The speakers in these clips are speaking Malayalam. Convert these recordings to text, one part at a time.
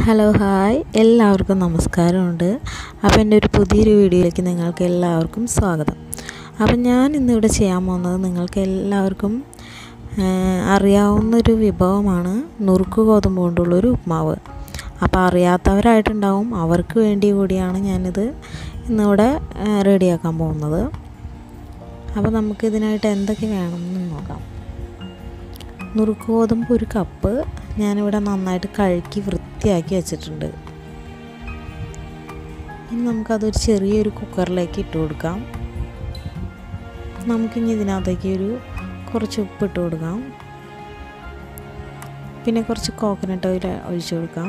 ഹലോ ഹായ് എല്ലാവർക്കും നമസ്കാരമുണ്ട് അപ്പോൾ എൻ്റെ ഒരു പുതിയൊരു വീഡിയോയിലേക്ക് നിങ്ങൾക്ക് എല്ലാവർക്കും സ്വാഗതം അപ്പം ഞാൻ ഇന്നിവിടെ ചെയ്യാൻ പോകുന്നത് നിങ്ങൾക്ക് എല്ലാവർക്കും ആ, അറിയാവുന്നൊരു വിഭവമാണ് നുറുക്ക് ഗോതമ്പ് കൊണ്ടുള്ളൊരു ഉപ്മാവ് അപ്പോൾ അറിയാത്തവരായിട്ടുണ്ടാവും അവർക്ക് വേണ്ടി കൂടിയാണ് ഞാനിത് ഇന്നിവിടെ ആ, റെഡിയാക്കാൻ പോകുന്നത് അപ്പോൾ നമുക്കിതിനായിട്ട് എന്തൊക്കെ വേണമെന്ന് നോക്കാം നുറുക്ക് ഗോതമ്പ് ഒരു കപ്പ് ഞാനിവിടെ നന്നായിട്ട് കഴുകി വൃത്തിയാക്കി വെച്ചിട്ടുണ്ട് ഇനി നമുക്കതൊരു ചെറിയൊരു കുക്കറിലേക്ക് ഇട്ട് കൊടുക്കാം നമുക്കിനി ഇതിനകത്തേക്ക് ഒരു കുറച്ച് ഉപ്പ് ഇട്ട് കൊടുക്കാം പിന്നെ കുറച്ച് കോക്കനട്ട് ഓയിൽ ഒഴിച്ചു കൊടുക്കാം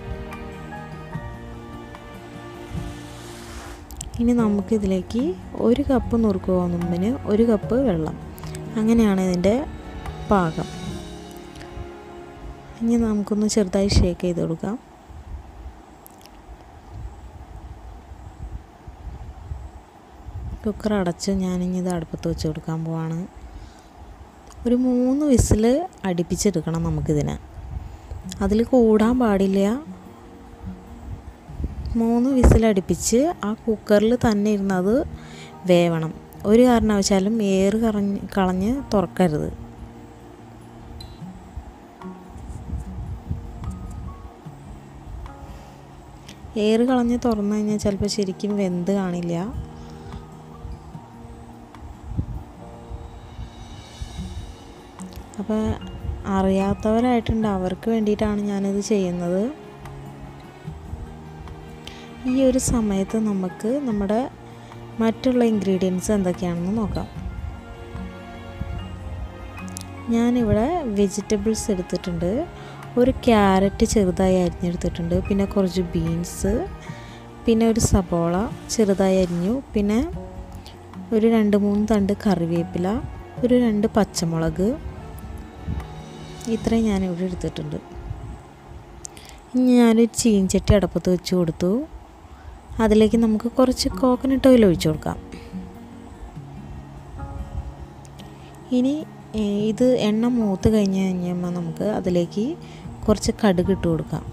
ഇനി നമുക്കിതിലേക്ക് ഒരു കപ്പ് നുറുക്ക് ഗോതമ്പിന് ഒരു കപ്പ് വെള്ളം അങ്ങനെയാണ് ഇതിൻ്റെ പാകം ഇനി നമുക്കൊന്ന് ചെറുതായി ഷേക്ക് ചെയ്ത് കൊടുക്കാം കുക്കർ അടച്ച് ഞാനിനി ഇത് അടുപ്പത്ത് വെച്ച് കൊടുക്കാൻ പോവാണ് ഒരു മൂന്ന് വിസിൽ അടുപ്പിച്ചെടുക്കണം നമുക്കിതിന് അതിൽ കൂടാൻ പാടില്ല മൂന്ന് വിസിൽ അടുപ്പിച്ച് ആ കുക്കറിൽ തന്നെ ഇരുന്നത് വേവണം ഒരു കാരണവശാലും ഏറ് കളഞ്ഞ് കളഞ്ഞ് തുറക്കരുത് എയർ കളഞ്ഞ് തുറന്നു കഴിഞ്ഞാൽ ചിലപ്പോൾ ശരിക്കും വെന്ത് കാണില്ല അപ്പോൾ അറിയാത്തവരായിട്ടുണ്ട് അവർക്ക് വേണ്ടിയിട്ടാണ് ഞാനിത് ചെയ്യുന്നത് ഈ ഒരു സമയത്ത് നമുക്ക് നമ്മുടെ മറ്റുള്ള ഇൻഗ്രീഡിയൻസ് എന്തൊക്കെയാണെന്ന് നോക്കാം ഞാനിവിടെ വെജിറ്റബിൾസ് എടുത്തിട്ടുണ്ട് ഒരു ക്യാരറ്റ് ചെറുതായി അരിഞ്ഞെടുത്തിട്ടുണ്ട് പിന്നെ കുറച്ച് ബീൻസ് പിന്നെ ഒരു സബോള ചെറുതായി അരിഞ്ഞു പിന്നെ ഒരു രണ്ട് മൂന്ന് തണ്ട് കറിവേപ്പില ഒരു രണ്ട് പച്ചമുളക് ഇത്രയും ഞാനിവിടെ എടുത്തിട്ടുണ്ട് ഇനി ഞാനൊരു ചീൻചട്ടി അടപ്പത്ത് വെച്ച് കൊടുത്തു അതിലേക്ക് നമുക്ക് കുറച്ച് കോക്കനട്ട് ഓയിൽ ഒഴിച്ചു കൊടുക്കാം ഇനി ഇത് എണ്ണ മൂത്ത് കഴിഞ്ഞ് കഴിഞ്ഞപ്പോൾ നമുക്ക് അതിലേക്ക് കുറച്ച് കടുക് ഇട്ട് കൊടുക്കാം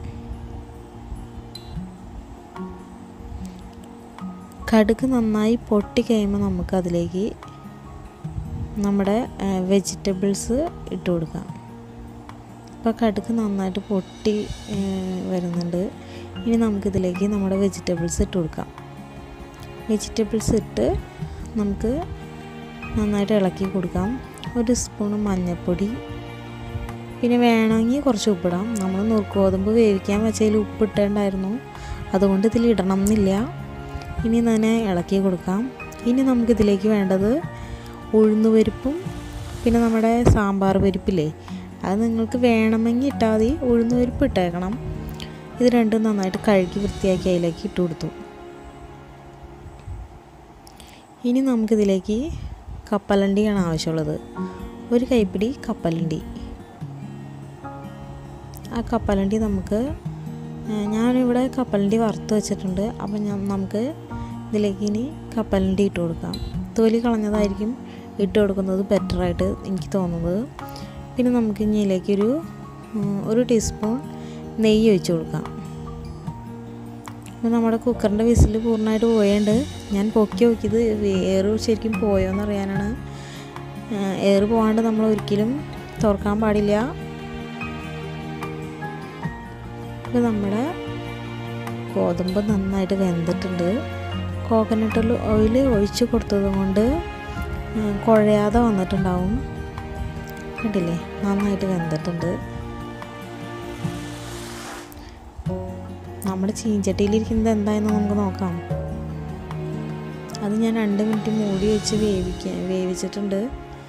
കടുക് നന്നായി പൊട്ടി കഴിയുമ്പോൾ നമുക്ക് അതിലേക്ക് നമ്മുടെ വെജിറ്റബിൾസ് ഇട്ട് കൊടുക്കാം അപ്പോൾ കടുക് നന്നായിട്ട് പൊട്ടി വരുന്നുണ്ട് ഇനി നമുക്കിതിലേക്ക് നമ്മുടെ വെജിറ്റബിൾസ് ഇട്ട് കൊടുക്കാം വെജിറ്റബിൾസ് ഇട്ട് നമുക്ക് നന്നായിട്ട് ഇളക്കി കൊടുക്കാം ഒരു സ്പൂൺ മഞ്ഞൾപ്പൊടി പിന്നെ വേണമെങ്കിൽ കുറച്ച് ഉപ്പിടാം നമ്മൾ നുറുക്ക് ഗോതമ്പ് വേവിക്കാൻ വെച്ചതിൽ ഉപ്പിട്ടേണ്ടായിരുന്നു അതുകൊണ്ട് ഇതിൽ ഇടണം എന്നില്ല ഇനി തന്നെ ഇളക്കി കൊടുക്കാം ഇനി നമുക്കിതിലേക്ക് വേണ്ടത് ഉഴുന്നുപരിപ്പും പിന്നെ നമ്മുടെ സാമ്പാർ പരിപ്പില്ലേ അത് നിങ്ങൾക്ക് വേണമെങ്കിൽ ഇട്ടാൽ മതി ഉഴുന്നുപരിപ്പ് ഇട്ടേക്കണം ഇത് രണ്ടും നന്നായിട്ട് കഴുകി വൃത്തിയാക്കി അതിലേക്ക് ഇട്ട് കൊടുത്തു ഇനി നമുക്കിതിലേക്ക് കപ്പലണ്ടിയാണ് ആവശ്യമുള്ളത് ഒരു കൈപ്പിടി കപ്പലണ്ടി ആ കപ്പലണ്ടി നമുക്ക് ഞാനിവിടെ കപ്പലണ്ടി വറുത്ത് വെച്ചിട്ടുണ്ട് അപ്പം ഞാൻ നമുക്ക് ഇതിലേക്ക് ഇനി കപ്പലണ്ടി ഇട്ട് കൊടുക്കാം തൊലി കളഞ്ഞതായിരിക്കും ഇട്ട് കൊടുക്കുന്നത് ബെറ്ററായിട്ട് എനിക്ക് തോന്നുന്നത് പിന്നെ നമുക്ക് ഇനി ഇതിലേക്കൊരു ഒരു ടീസ്പൂൺ നെയ്യ് ഒഴിച്ച് കൊടുക്കാം അപ്പോൾ നമ്മുടെ കുക്കറിൻ്റെ വിസിൽ പൂർണ്ണമായിട്ട് പോയുണ്ട് ഞാൻ പൊക്കി നോക്കിയത് എയർ ശരിക്കും പോയോന്ന് അറിയാനാണ് എയർ പോകാണ്ട് നമ്മൾ ഒരിക്കലും തുറക്കാൻ പാടില്ല ഇപ്പോൾ നമ്മുടെ ഗോതമ്പ് നന്നായിട്ട് വെന്തിട്ടുണ്ട് കോക്കനട്ട് ഓയിൽ ഒഴിച്ച് കൊടുത്തത് കൊണ്ട് കുഴയാതെ വന്നിട്ടുണ്ടാവും കണ്ടില്ലേ നന്നായിട്ട് വെന്തിട്ടുണ്ട് നമ്മുടെ ചീഞ്ചട്ടിയിലിരിക്കുന്നത് എന്തായെന്ന് നമുക്ക് നോക്കാം അത് ഞാൻ രണ്ട് മിനിറ്റ് മൂടി വെച്ച് വേവിക്കാൻ വേവിച്ചിട്ടുണ്ട്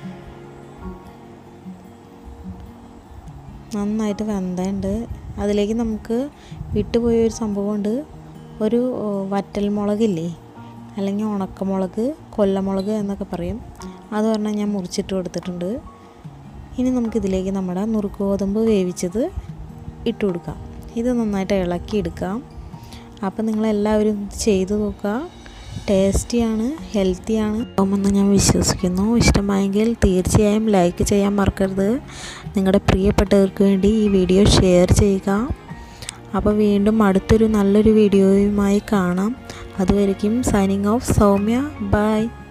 നന്നായിട്ട് വെന്തയുണ്ട് അതിലേക്ക് നമുക്ക് വിട്ടുപോയ ഒരു സംഭവമുണ്ട് ഒരു വറ്റൽമുളകില്ലേ അല്ലെങ്കിൽ ഉണക്കമുളക് കൊല്ലമുളക് എന്നൊക്കെ പറയും അത് പറഞ്ഞാൽ ഞാൻ മുറിച്ചിട്ട് കൊടുത്തിട്ടുണ്ട് ഇനി നമുക്കിതിലേക്ക് നമ്മുടെ നുറുക്ക് ഗോതമ്പ് വേവിച്ചത് ഇട്ട് കൊടുക്കാം ഇത് നന്നായിട്ട് ഇളക്കി എടുക്കാം അപ്പം നിങ്ങളെല്ലാവരും ചെയ്തു നോക്കുക ടേസ്റ്റിയാണ് ഹെൽത്തിയാണ് ആകുമെന്ന് ഞാൻ വിശ്വസിക്കുന്നു ഇഷ്ടമായെങ്കിൽ തീർച്ചയായും ലൈക്ക് ചെയ്യാൻ മറക്കരുത് നിങ്ങളുടെ പ്രിയപ്പെട്ടവർക്ക് വേണ്ടി ഈ വീഡിയോ ഷെയർ ചെയ്യുക അപ്പോൾ വീണ്ടും അടുത്തൊരു നല്ലൊരു വീഡിയോയുമായി കാണാം അതുവരയ്ക്കും സൈനിങ് ഓഫ് സൗമ്യ ബൈ